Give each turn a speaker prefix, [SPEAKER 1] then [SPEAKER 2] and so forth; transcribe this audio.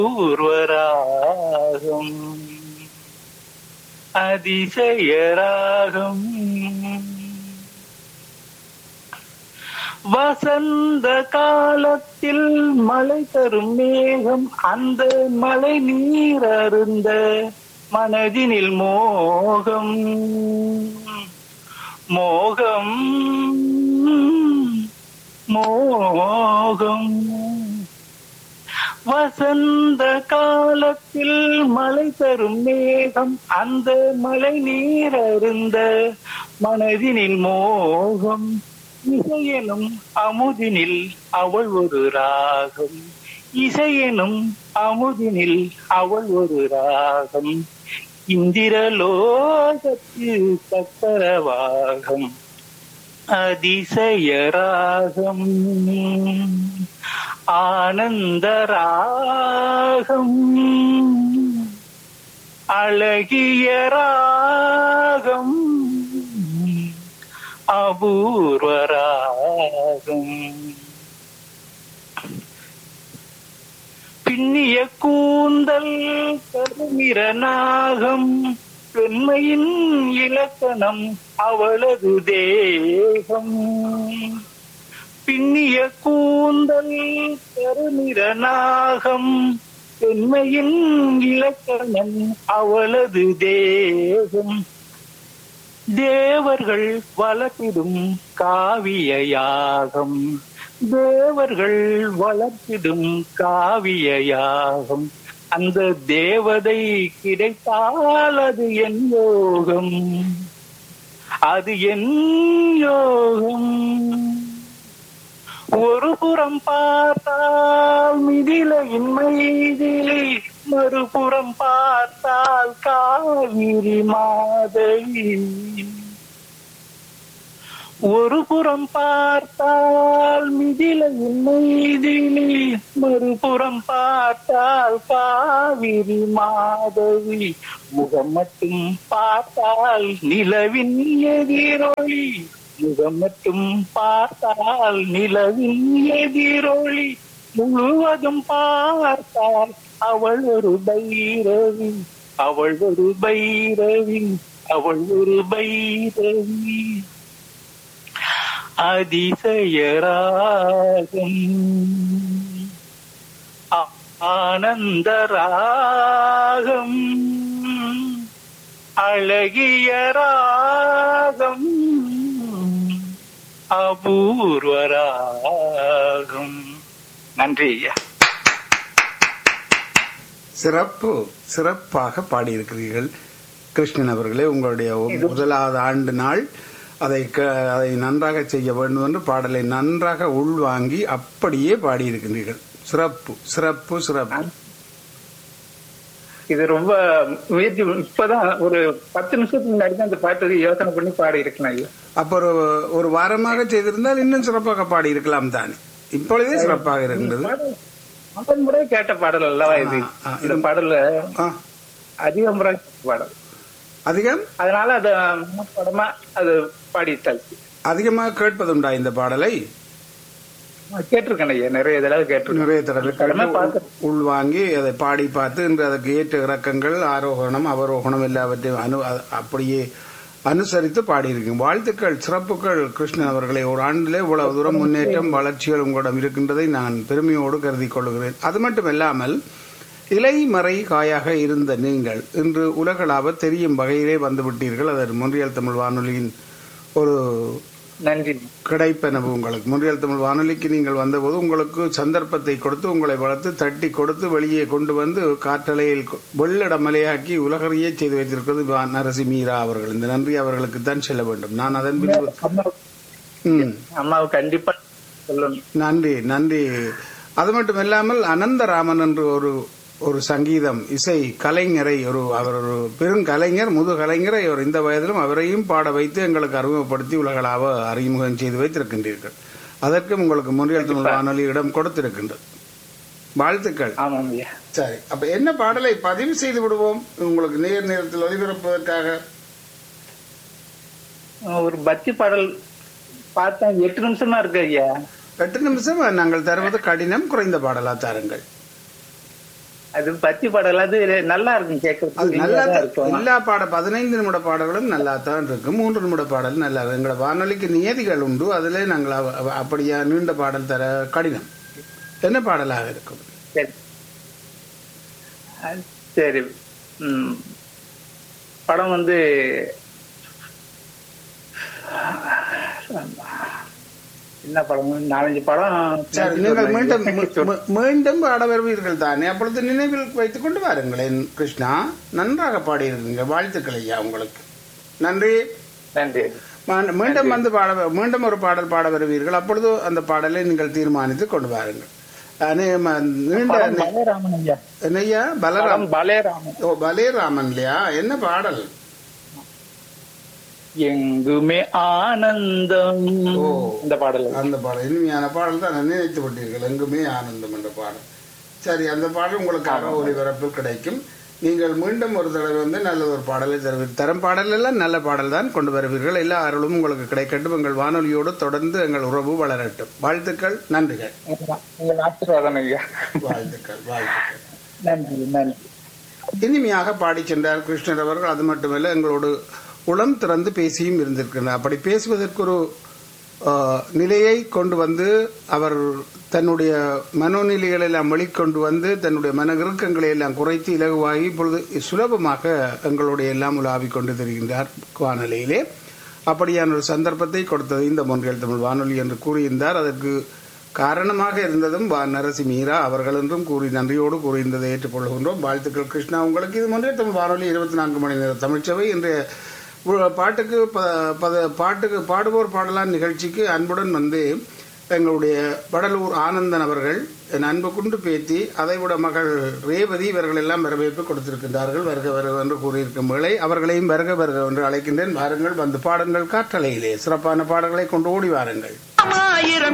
[SPEAKER 1] பூர்வராகம் அதிசயராகம் வசந்த காலத்தில் மழை தரும் மேகம் அந்த மழை நீர் அருந்த மனதினில் மோகம் மோகம் மோகம் வசந்த காலத்தில் மழை தரும் மேகம் அந்த மழை நீர் அருந்த மனதினில் மோகம் இசையெனும் அமுதினில் அவள் ஒரு ராகம் இசையெனும் அமுதினில் அவள் ஒரு ராகம் இந்திரலோகத்து சக்கரவாகம் அதிசயராகம் ஆனந்தராகம் அழகிய ராகம் அபூர்வராகம் பின்னிய கூந்தல் கருமிர நாகம் பெண்மையின் இலக்கணம் அவளது தேகம் பின்னிய கூந்தல் கருநிற நாகம் பெண்மையின் இலக்கணம் அவளது தேகம் தேவர்கள் வளர்த்திடும் காவிய யாகம் தேவர்கள் வளர்த்திடும் காவிய யாகம் அந்த தேவதை கிடைத்தால் அது என் யோகம் அது என் யோகம் ஒரு புறம் பார்த்தால் மிதிலையின் மைதிலி மறுபுறம் பார்த்தால் காவிரி மாதவி ஒரு புறம் பார்த்தால் மிதிலையின் மைதிலி மறுபுறம் பார்த்தால் காவிரி மாதவி முகம் மட்டும் பார்த்தால் நிலவின் எதிரொளி முகம் மட்டும் பார்த்தால் நிலவின் எதிரொளி முழுவதும் பார்த்தால் அவள் ஒரு பைரவி அவள் ஒரு பைரவி அவள் ஒரு பைரவி அதிசயராகம் ஆனந்தராகம் அழகிய ராகம் அபூர்வராகம் நன்றி ஐயா
[SPEAKER 2] சிறப்பு சிறப்பாக பாடியிருக்கிறீர்கள் கிருஷ்ணன் அவர்களே உங்களுடைய முதலாவது ஆண்டு நாள் அதை க- அதை நன்றாக செய்ய வேண்டும் என்று பாடலை நன்றாக உள்வாங்கி அப்படியே பாடியிருக்கிறீர்கள் சிறப்பு சிறப்பு சிறப்பு
[SPEAKER 1] இது ரொம்ப முயற்சி இப்பதான் ஒரு பத்து நிமிஷத்துக்கு முன்னாடி தான் இந்த பாட்டுக்கு யோசனை பண்ணி பாடி இருக்கேன் ஐயா
[SPEAKER 2] அப்போ ஒரு ஒரு வாரமாக செய்திருந்தால் இன்னும் சிறப்பாக பாடியிருக்கலாம் தானே இப்பொழுதே சிறப்பாக இருக்கின்றது
[SPEAKER 1] பாடல் முதல் முறை கேட்ட பாடல் அல்லவா இது
[SPEAKER 2] ஆ, ஆ,
[SPEAKER 1] இந்த பாடல்ல
[SPEAKER 2] ஆ,
[SPEAKER 1] அதிக முறை கேட்ட பாடல்
[SPEAKER 2] அதிகம்
[SPEAKER 1] அதனால அத படமா அது பாடிட்டாச்சு
[SPEAKER 2] அதிகமாக கேட்பதுண்டா இந்த பாடலை
[SPEAKER 1] கேட்டிருக்கேன் ஐயா நிறைய தடவை கேட்டிருக்கேன்
[SPEAKER 2] நிறைய தடவை
[SPEAKER 1] கடமை
[SPEAKER 2] கேட்டு
[SPEAKER 1] பார்க்க-
[SPEAKER 2] உள்வாங்கி அதை பாடி பார்த்து இன்று அதற்கு ஏற்ற இறக்கங்கள் ஆரோகணம் அவரோகணம் எல்லாவற்றையும் அனு அ- அப்படியே அனுசரித்து பாடியிருக்கு வாழ்த்துக்கள் சிறப்புகள் கிருஷ்ணன் அவர்களை ஒரு ஆண்டிலே இவ்வளவு தூரம் முன்னேற்றம் வளர்ச்சிகள் உங்களிடம் இருக்கின்றதை நான் பெருமையோடு கருதி கொள்கிறேன் அது மட்டும் இல்லாமல் இலைமறை காயாக இருந்த நீங்கள் இன்று உலகளாவ தெரியும் வகையிலே வந்துவிட்டீர்கள் அதன் முன்றியல் தமிழ் வானொலியின் ஒரு
[SPEAKER 1] நன்றி
[SPEAKER 2] கிடைப்பெனவு உங்களுக்கு முன்றியல் தமிழ் வானொலிக்கு நீங்கள் வந்தபோது உங்களுக்கு சந்தர்ப்பத்தை கொடுத்து உங்களை வளர்த்து தட்டி கொடுத்து வெளியே கொண்டு வந்து காற்றலையில் கொ- வெள்ளட மலையாக்கி உலகறியே செய்து வைத்திருக்கிறது வா- நரசி மீரா அவர்கள் இந்த நன்றி அவர்களுக்கு தான் செல்ல வேண்டும் நான் அதன் பின்பு
[SPEAKER 1] அம்மா
[SPEAKER 2] ம்,
[SPEAKER 1] அம்மாவை கண்டிப்பா சொல்லணும்
[SPEAKER 2] நன்றி நன்றி அது மட்டும் இல்லாமல் அனந்தராமன் என்று ஒரு ஒரு சங்கீதம் இசை கலைஞரை ஒரு அவர் ஒரு பெருங்கலைஞர் முது கலைஞரை அவர் இந்த வயதிலும் அவரையும் பாட வைத்து எங்களுக்கு அறிமுகப்படுத்தி உலகளாவ அறிமுகம் செய்து வைத்திருக்கின்றீர்கள் அதற்கும் உங்களுக்கு முன்றியல் தமிழ் வானொலி இடம் கொடுத்திருக்கின்றது வாழ்த்துக்கள்
[SPEAKER 1] ஆமாம் ஐயா
[SPEAKER 2] சரி அப்ப என்ன பாடலை பதிவு செய்து விடுவோம் உங்களுக்கு நேர் நேரத்தில் ஒலிபரப்புவதற்காக
[SPEAKER 1] ஒரு பக்தி பாடல் பார்த்தேன் எட்டு நிமிஷமா இருக்கு ஐயா
[SPEAKER 2] எட்டு நிமிஷம் நாங்கள் தருவது கடினம் குறைந்த பாடலா தாருங்கள்
[SPEAKER 1] அது பத்தி பாடல் அது நல்லா இருக்கும்
[SPEAKER 2] அது
[SPEAKER 1] கேட்கறதுக்கு
[SPEAKER 2] நல்லா
[SPEAKER 1] இனிமையா இருக்கும்
[SPEAKER 2] எல்லா பாட பதினைந்து நிமிட பாடல்களும் நல்லா தான் இருக்கு மூன்று நிமிட பாடல் நல்லா இருக்கு. எங்களோட வானொலிக்கு நியதிகள் உண்டு அதிலே நாங்கள் அவ- அவ- அப்படியா நீண்ட பாடல் தர கடினம் என்ன பாடலாக இருக்கும்
[SPEAKER 1] சரி அஹ் சரி ம். படம் வந்து என்ன படம் நாலஞ்சு படம்
[SPEAKER 2] சரி நீங்கள் மீண்டும் மீ- மீண்டும் பாட வருவீர்கள் தானே அப்பொழுது நினைவில் வைத்துக் கொண்டு வாருங்களேன் கிருஷ்ணா நன்றாக பாடியிருக்கீங்க வாழ்த்துக்கள் ஐயா உங்களுக்கு நன்றி
[SPEAKER 1] நன்றி
[SPEAKER 2] மீ- மீண்டும் வந்து பாட மீண்டும் ஒரு பாடல் பாட வருவீர்கள் அப்பொழுது அந்த பாடலை நீங்கள் தீர்மானித்து கொண்டு வாருங்கள் அனே, ம- நீண்ட
[SPEAKER 1] படம் பலேராமன் ஐயா
[SPEAKER 2] என்னய்யா பலராம்
[SPEAKER 1] படம் பலேராமன்
[SPEAKER 2] ஓ பலேராமன் இல்லையா என்ன பாடல்
[SPEAKER 1] எங்குமே ஆனந்தம்
[SPEAKER 2] ஓ.
[SPEAKER 1] இந்த பாடல்
[SPEAKER 2] அந்த பாடல் இனிமையான பாடல் தான் நினைத்து விட்டீர்கள் எங்குமே ஆனந்தம் என்ற பாடல் சரி அந்த பாடல் உங்களுக்காக ஒளிபரப்பில் கிடைக்கும் நீங்கள் மீண்டும் ஒரு தடவை வந்து நல்ல ஒரு பாடலை தருவீர் தரம் பாடல் எல்லாம் நல்ல பாடல் தான் கொண்டு வருவீர்கள் எல்லா அருளும் உங்களுக்கு கிடைக்கட்டும் எங்கள் வானொலியோடு தொடர்ந்து எங்கள் உறவு வளரட்டும் வாழ்த்துக்கள் நன்றிகள்
[SPEAKER 1] உங்கள் ஆசீர்வாதம் ஐயா
[SPEAKER 2] வாழ்த்துக்கள் வாழ்த்துக்கள்
[SPEAKER 1] நன்றி நன்றி
[SPEAKER 2] இனிமையாக பாடி சென்றார் கிருஷ்ணர் அவர்கள் அது மட்டுமல்ல எங்களோடு உளம் திறந்து பேசியும் இருந்திருக்கிறார் அப்படி பேசுவதற்கு ஒரு ஆஹ், நிலையை கொண்டு வந்து அவர் தன்னுடைய மனோநிலைகளை எல்லாம் வெளிக்கொண்டு வந்து தன்னுடைய மன இறுக்கங்களை எல்லாம் குறைத்து இலகுவாகி இப்பொழுது சுலபமாக எங்களுடைய எல்லாம் உலாவிக் கொண்டு தெரிகின்றார் வானொலியிலே அப்படியான ஒரு சந்தர்ப்பத்தை கொடுத்தது இந்த மொன்றியல் தமிழ் வானொலி என்று கூறியிருந்தார் அதற்கு காரணமாக இருந்ததும் வா நரசி மீரா அவர்கள் என்றும் கூறி நன்றியோடு கூறியிருந்ததை ஏற்றுக்கொள்கின்றோம் வாழ்த்துக்கள் கிருஷ்ணா உங்களுக்கு இது மொன்றிய தமிழ் வானொலி இருபத்தி நான்கு மணி நேர தமிழ்ச்சபை இன்றைய உ- பாட்டுக்கு ப- பத- பாட்டுக்கு பாடுவோர் பாடலான் நிகழ்ச்சிக்கு அன்புடன் வந்து எங்களுடைய வடலூர் ஆனந்தன் அவர்கள் என் அன்பு குண்டு பேத்தி அதைவிட மகள் ரேவதி இவர்கள் எல்லாம் வரவேற்பு கொடுத்திருக்கின்றார்கள் வருக வருக என்று கூறியிருக்கும் வேளை அவர்களையும் வருக வருக என்று அழைக்கின்றேன் வாருங்கள் வந்து பாடுங்கள் காற்றலையிலே சிறப்பான பாடல்களை கொண்டு ஓடி வாருங்கள்